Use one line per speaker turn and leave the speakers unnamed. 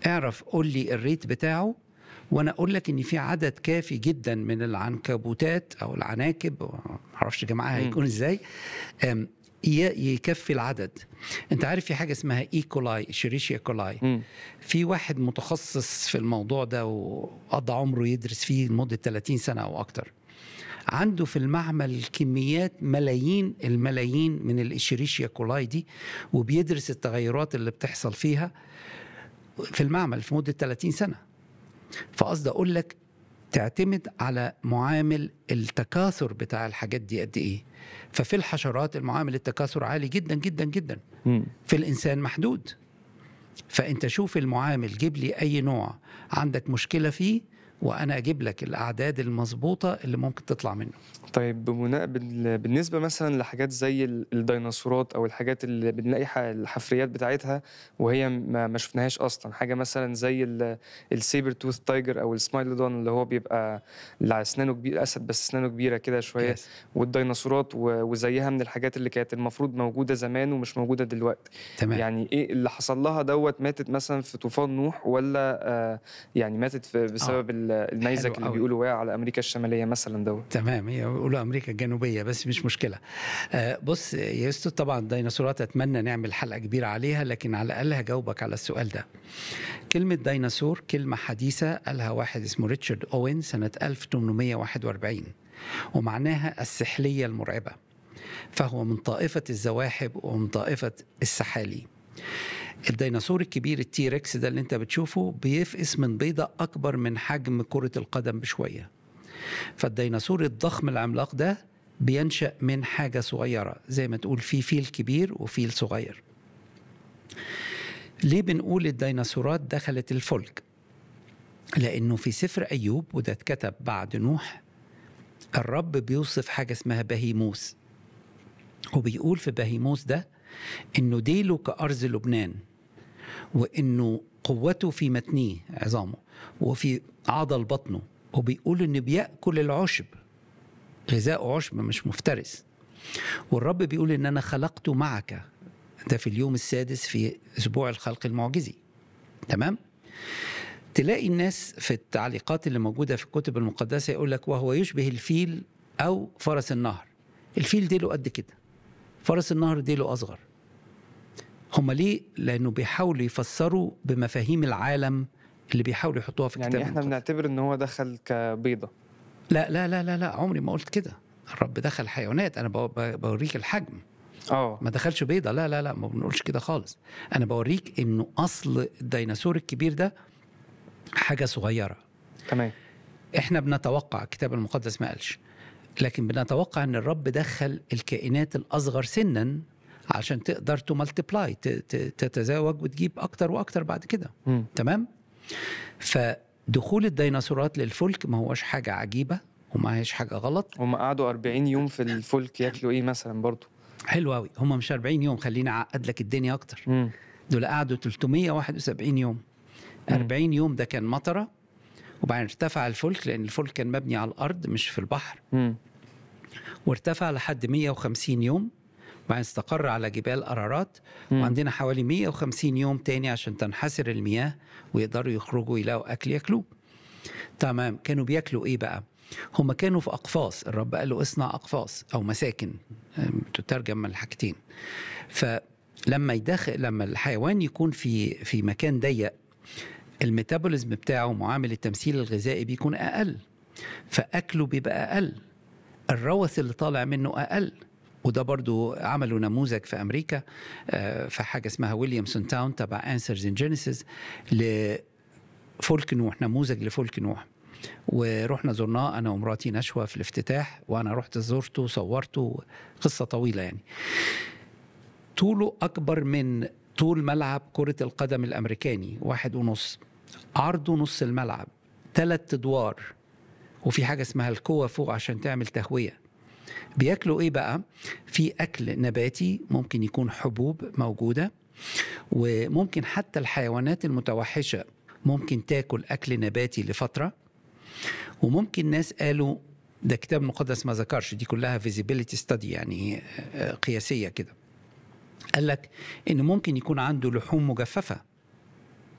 اعرف قول لي الريت بتاعه وانا اقول لك ان في عدد كافي جدا من العنكبوتات او العناكب معرفش جماعها
مم.
هيكون ازاي أم، ي- يكفي العدد انت عارف في حاجه اسمها اي كولاي شريشيا كولاي
مم.
في واحد متخصص في الموضوع ده وقضى عمره يدرس فيه لمدة 30 سنة أو أكتر عنده في المعمل كميات ملايين الملايين من الإشيريشيا كولاي دي وبيدرس التغيرات اللي بتحصل فيها في المعمل في مدة 30 سنة فقصد أقول لك تعتمد على معامل التكاثر بتاع الحاجات دي قد إيه ففي الحشرات المعامل التكاثر عالي جدا جدا جدا
مم.
في الإنسان محدود فأنت شوف المعامل جيب لي أي نوع عندك مشكلة فيه وأنا أجيب لك الأعداد المظبوطة اللي ممكن تطلع منه
طيب بمنا... بال- بالنسبة مثلا لحاجات زي ال- الديناصورات أو الحاجات اللي بنلاقي ح- الحفريات بتاعتها وهي ما ما شفناهاش أصلا حاجة مثلا زي ال- السيبر توث تايجر أو السمايلودون اللي هو بيبقى اللي على أسنانه كبير أسد بس أسنانه كبيرة كده شوية
Yes.
والديناصورات و- وزيها من الحاجات اللي كانت المفروض موجودة زمان ومش موجودة دلوقتي
تمام
يعني إيه اللي حصل لها دوت ماتت مثلا في طوفان نوح ولا آه يعني ماتت في بسبب ال- النيزك
حلو
اللي
أوي.
بيقولوا وقع على أمريكا الشمالية مثلا دوت
تمام هي بيقولوا امريكا الجنوبيه بس مش مشكله آه بص يا يوسف طبعا الديناصورات اتمنى نعمل حلقه كبيره عليها لكن على الاقل هجاوبك على السؤال ده كلمه ديناصور كلمه حديثه قالها واحد اسمه ريتشارد اوين سنه 1841 ومعناها السحليه المرعبه فهو من طائفه الزواحف ومن طائفه السحالي الديناصور الكبير التيركس ده اللي انت بتشوفه بيفقس من بيضة أكبر من حجم كرة القدم بشوية فالديناصور الضخم العملاق ده بينشأ من حاجة صغيرة زي ما تقول في فيل كبير وفيل صغير ليه بنقول الديناصورات دخلت الفلك لأنه في سفر أيوب وده اتكتب بعد نوح الرب بيوصف حاجة اسمها بهيموس وبيقول في بهيموس ده إنه ديله كأرز لبنان وإنه قوته في متنيه عظامه وفي عضل بطنه وبيقول إنه بيأكل العشب غذاء عشب مش مفترس والرب بيقول إن أنا خلقته معك ده في اليوم السادس في أسبوع الخلق المعجزي تمام؟ تلاقي الناس في التعليقات اللي موجودة في الكتب المقدسة يقول لك وهو يشبه الفيل أو فرس النهر الفيل ديله قد كده فرس النهر ديله أصغر هم ليه؟ لأنه بيحاولوا يفسروا بمفاهيم العالم اللي بيحاولوا يحطوها في الكتاب
يعني احنا
المقدس.
بنعتبر ان هو دخل كبيضة
لا لا لا لا لا عمري ما قلت كده الرب دخل حيوانات انا بو- ب- بوريك الحجم
اه
ما دخلش بيضة لا لا لا ما بنقولش كده خالص انا بوريك انه اصل الديناصور الكبير ده حاجة صغيرة
تمام
احنا بنتوقع الكتاب المقدس ما قالش لكن بنتوقع ان الرب دخل الكائنات الاصغر سنا عشان تقدر تملتبلاي تتزاوج وتجيب اكتر واكتر بعد كده
مم.
تمام فدخول الديناصورات للفلك ما هوش حاجة عجيبة وما هيش حاجة غلط
هم قعدوا 40 يوم في الفلك ياكلوا ايه مثلا برضو
حلو قوي هم مش 40 يوم خليني اعقد لك الدنيا اكتر
مم.
دول قعدوا 371 يوم 40 يوم ده كان مطره وبعدين ارتفع الفلك لان الفلك كان مبني على الارض مش في البحر
مم.
وارتفع لحد 150 يوم وبعدين استقر على جبال ارارات
مم.
وعندنا حوالي 150 يوم تاني عشان تنحسر المياه ويقدروا يخرجوا يلاقوا اكل ياكلوه تمام كانوا بياكلوا ايه بقى هم كانوا في اقفاص الرب قال له اصنع اقفاص او مساكن أم، تترجم من الحاجتين فلما يدخل لما الحيوان يكون في في مكان ضيق الميتابوليزم بتاعه معامل التمثيل الغذائي بيكون اقل فاكله بيبقى اقل الروث اللي طالع منه اقل وده برضو عملوا نموذج في امريكا آه، في حاجه اسمها ويليامسون تاون تبع انسرز ان جينيسيس لفلك نوح نموذج لفلك نوح ورحنا زرناه انا ومراتي نشوى في الافتتاح وانا رحت زرته وصورته قصه طويله يعني طوله اكبر من طول ملعب كره القدم الامريكاني واحد ونص عرضه نص الملعب ثلاث ادوار وفي حاجه اسمها الكوة فوق عشان تعمل تهويه بياكلوا ايه بقى في اكل نباتي ممكن يكون حبوب موجوده وممكن حتى الحيوانات المتوحشه ممكن تاكل اكل نباتي لفتره وممكن ناس قالوا ده كتاب مقدس ما ذكرش دي كلها فيزيبيليتي ستادي يعني آه، قياسيه كده قال لك ان ممكن يكون عنده لحوم مجففه